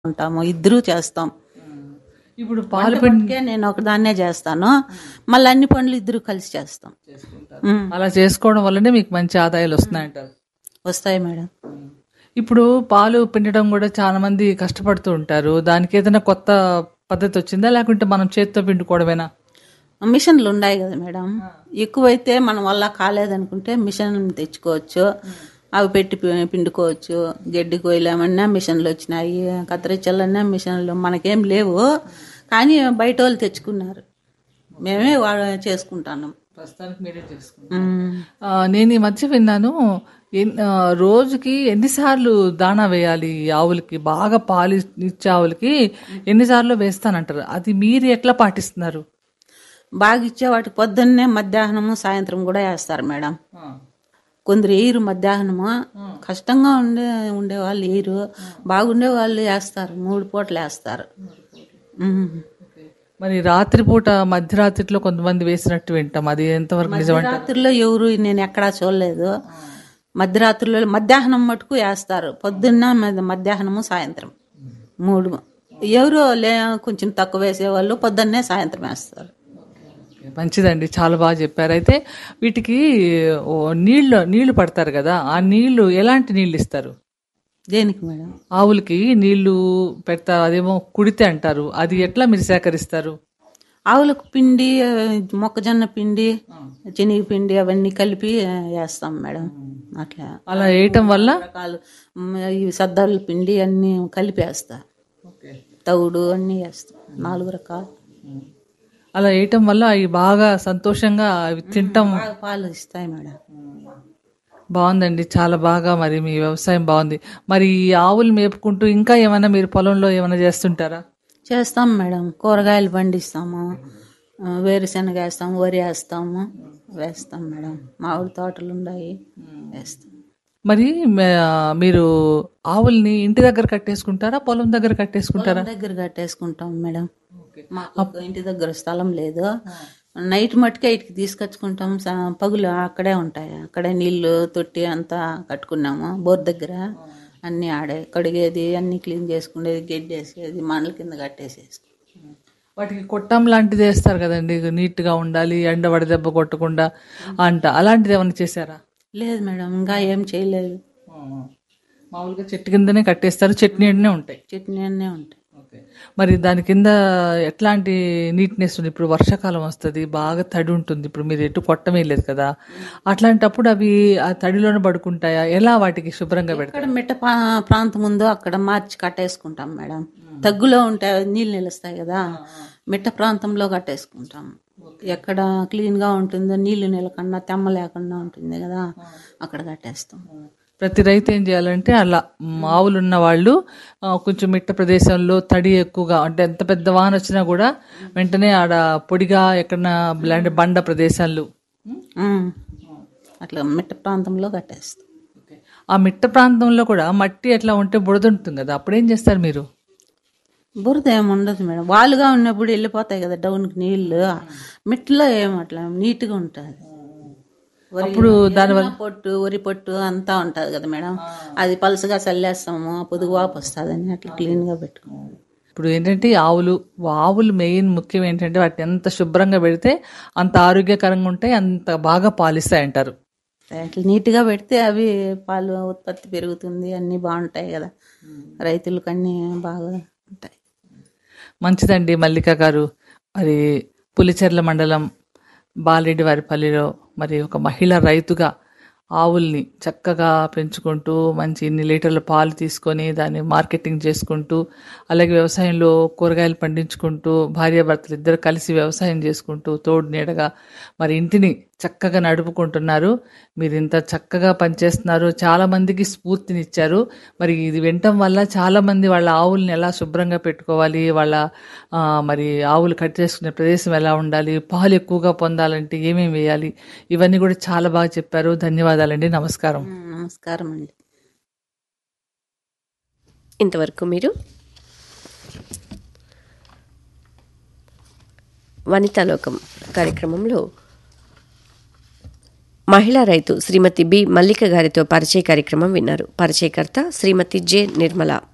ఉంటాము ఇద్దరూ చేస్తాం ఇప్పుడు పాలు పాలు పండుకే నేను ఒకదాన్నే చేస్తాను మళ్ళీ అన్ని పనులు ఇద్దరు కలిసి చేస్తాం ఉమ్. అలా చేసుకోవడం వల్లనే మీకు మంచి ఆదాయాలు వస్తున్నాయంటారు వస్తాయి మేడం ఇప్పుడు పాలు పిండడం కూడా చాలా మంది కష్టపడుతూ ఉంటారు దానికి ఏదైనా కొత్త పద్ధతి వచ్చిందా లేకుంటే మనం చేతితో పిండుకోవడమేనా మిషన్లు ఉన్నాయి కదా మేడం ఎక్కువైతే మన వల్ల కాలేదనుకుంటే మిషన్ తెచ్చుకోవచ్చు అవి పెట్టి పి- పిండుకోవచ్చు గడ్డి కోయలేమన్నా మిషన్లు వచ్చినాయి కత్తిరించాలన్నా మిషన్లు మనకేం లేవు కానీ బయట వాళ్ళు తెచ్చుకున్నారు మేమే వా చేసుకుంటాను ప్రస్తుతానికి మీరే చేసుకుంటారు నేను ఈ మధ్య విన్నాను ఎన్- ఆ, రోజుకి ఎన్నిసార్లు దాణా వేయాలి ఈ ఆవులకి బాగా పాలు ఇచ్చే ఆవులకి ఎన్నిసార్లు వేస్తానంటారు అది మీరు ఎట్లా పాటిస్తున్నారు బాగా ఇచ్చే వాటికి పొద్దున్నే మధ్యాహ్నము సాయంత్రం కూడా వేస్తారు మేడం కొందరు వేయరు మధ్యాహ్నము కష్టంగా ఉండే ఉండే వాళ్ళు వేయరు బాగుండే వాళ్ళు వేస్తారు మూడు పూటలు వేస్తారు ఉమ్. మరి రాత్రిపూట మధ్యరాత్రిలో కొంతమంది వేసినట్టు వింటాం అది ఎంతవరకు నిజం మధ్యరాత్రిలో ఎవరు నేను ఎక్కడా చూడలేదు మధ్యరాత్రిలో మధ్యాహ్నం మటుకు వేస్తారు పొద్దున్న మధ్య- మధ్యాహ్నము సాయంత్రం మూడు ఎవరు లే కొంచెం తక్కువ వేసేవాళ్ళు పొద్దున్నే సాయంత్రం వేస్తారు మంచిదండి చాలా బాగా చెప్పారు అయితే వీటికి ఓ నీళ్లు నీళ్లు పడతారు కదా ఆ నీళ్లు ఎలాంటి నీళ్లు ఇస్తారు దేనికి మేడం ఆవులకి నీళ్లు పెడతారు అదేమో కుడితే అంటారు అది ఎట్లా మీరు సేకరిస్తారు ఆవులకు పిండి ఆ, మొక్కజొన్న పిండి శనగ పిండి అవన్నీ కలిపి ఆ, వేస్తాం మేడం అట్లా అలా వేయటం వల్ల రకాలు మ్, ఈ సద్దల పిండి అన్నీ కలిపి వేస్తా తౌడు అన్నీ వేస్తాం నాలుగు రకాలు అలా వేయటం వల్ల అవి బాగా సంతోషంగా అవి తింటాం బాగా పాలు ఇస్తాయి మేడం బాగుందండి చాలా బాగా మరి మీ వ్యవసాయం బాగుంది మరి ఈ ఆవులు మేపుకుంటూ ఇంకా ఏమైనా మీరు పొలంలో ఏమైనా చేస్తుంటారా చేస్తాం మేడం కూరగాయలు పండిస్తాము ఆ, వేరుశనగ వేస్తాము వరి వేస్తాము వేస్తాం మేడం మామిడి తోటలు ఉన్నాయి వేస్తాం మరి మే- మీరు ఆవుల్ని ఇంటి దగ్గర కట్టేసుకుంటారా పొలం దగ్గర కట్టేసుకుంటారా పొలం దగ్గర కట్టేసుకుంటాం మేడం మాకు ఇంటి దగ్గర స్థలం లేదు నైట్ మట్టుకే ఇటుకి తీసుకొచ్చుకుంటాం సా- పగులు అక్కడే ఉంటాయి అక్కడే నీళ్లు తొట్టి అంతా కట్టుకున్నాము బోర్ దగ్గర అన్ని ఆడే కడిగేది అన్ని క్లీన్ చేసుకునేది గడ్డి వేసేది మండల కింద కట్టేసేసి వాటికి కొట్టం లాంటిది వేస్తారు కదండి నీట్ గా ఉండాలి ఎండ వడదెబ్బ కొట్టకుండా అంట అలాంటిది ఏమైనా చేశారా లేదు మేడం ఇంకా ఏం చేయలేదు మామూలుగా చెట్టు కిందనే కట్టేస్తారు చెట్టు నీడనే ఉంటాయి చట్నీ అన్నీ ఉంటాయి మరి దాని కింద ఎట్లాంటి నీట్నెస్ ఉంది ఇప్పుడు వర్షాకాలం వస్తుంది బాగా తడి ఉంటుంది ఇప్పుడు మీరు ఎటు కొట్టమే లేదు కదా అట్లాంటప్పుడు అవి ఆ తడిలోనే పడుకుంటాయా ఎలా వాటికి శుభ్రంగా పెడతారు ఎక్కడ మిట్ట పా- ప్రాంతం ఉందో అక్కడ మార్చి కట్టేసుకుంటాం మేడం తగ్గులో ఉంటాయి నీళ్ళు నిలుస్తాయి కదా మిట్ట ప్రాంతంలో కట్టేసుకుంటాం ఎక్కడ క్లీన్ గా ఉంటుందో నీళ్లు నిలకుండా తెమ్మ లేకుండా ఉంటుంది కదా అక్కడ కట్టేస్తాం ప్రతి రైతు ఏం చేయాలంటే అలా ఆవులు ఉన్న వాళ్ళు ఆ, కొంచెం మిట్ట ప్రదేశంలో తడి ఎక్కువగా అంటే ఎంత పెద్ద వాన వచ్చినా కూడా వెంటనే ఆడ పొడిగా ఎక్కడన్నా ఇలాంటి బండ ప్రదేశాలు ఉమ్. అట్లా మిట్ట ప్రాంతంలో కట్టేస్తాం ఆ మిట్ట ప్రాంతంలో కూడా మట్టి ఎట్లా ఉంటే బురద ఉంటుంది కదా అప్పుడేం చేస్తారు మీరు బురద ఏమి ఉండదు మేడం వాలుగా ఉన్నప్పుడు వెళ్ళిపోతాయి కదా డౌన్కి నీళ్లు మిట్లో ఏం అట్లా నీట్గా ఉంటుంది వరి అప్పుడు దానివల్ల ఏదైనా పొట్టు వరి పొట్టు అంతా ఉంటుంది కదా మేడం అది పలుసగా చల్లేస్తాము పొదుగు వాపు వస్తుందని అట్లా క్లీన్గా పెట్టుకుంటాం ఇప్పుడు ఏంటంటే ఈ ఆవులు ఆవులు మెయిన్ ముఖ్యం ఏంటంటే వాటిని ఎంత శుభ్రంగా పెడితే అంత ఆరోగ్యకరంగా ఉంటాయి అంత బాగా పాలిస్తాయి అంటారు అట్లా నీట్గా పెడితే అవి పాలు ఉత్పత్తి పెరుగుతుంది అన్నీ బాగుంటాయి కదా రైతులకు అన్నీ బాగా ఉంటాయి మంచిదండి మల్లిక గారు మరి పులిచెర్ల మండలం బాలరెడ్డి వారిపల్లిలో మరి ఒక మహిళ రైతుగా ఆవుల్ని చక్కగా పెంచుకుంటూ మంచి ఇన్ని లీటర్ల పాలు తీసుకొని దాన్ని మార్కెటింగ్ చేసుకుంటూ అలాగే వ్యవసాయంలో కూరగాయలు పండించుకుంటూ భార్యాభర్తలు ఇద్దరు కలిసి వ్యవసాయం చేసుకుంటూ తోడు నీడగా మరి ఇంటిని చక్కగా నడుపుకుంటున్నారు మీరు ఇంత చక్కగా పనిచేస్తున్నారు చాలా మందికి స్ఫూర్తినిచ్చారు మరి ఇది వినటం వల్ల చాలా మంది వాళ్ళ ఆవుల్ని ఎలా శుభ్రంగా పెట్టుకోవాలి వాళ్ళ ఆ, మరి ఆవులు కట్ చేసుకునే ప్రదేశం ఎలా ఉండాలి పాలు ఎక్కువగా పొందాలంటే ఏమేమి వేయాలి ఇవన్నీ కూడా చాలా బాగా చెప్పారు ధన్యవాదాలండి నమస్కారం ఉమ్, నమస్కారం అండి ఇంతవరకు మీరు వనితాలోకం కార్యక్రమంలో మహిళా రైతు శ్రీమతి బి మల్లిక గారితో పరిచయ కార్యక్రమం విన్నారు పరిచయకర్త శ్రీమతి జె నిర్మల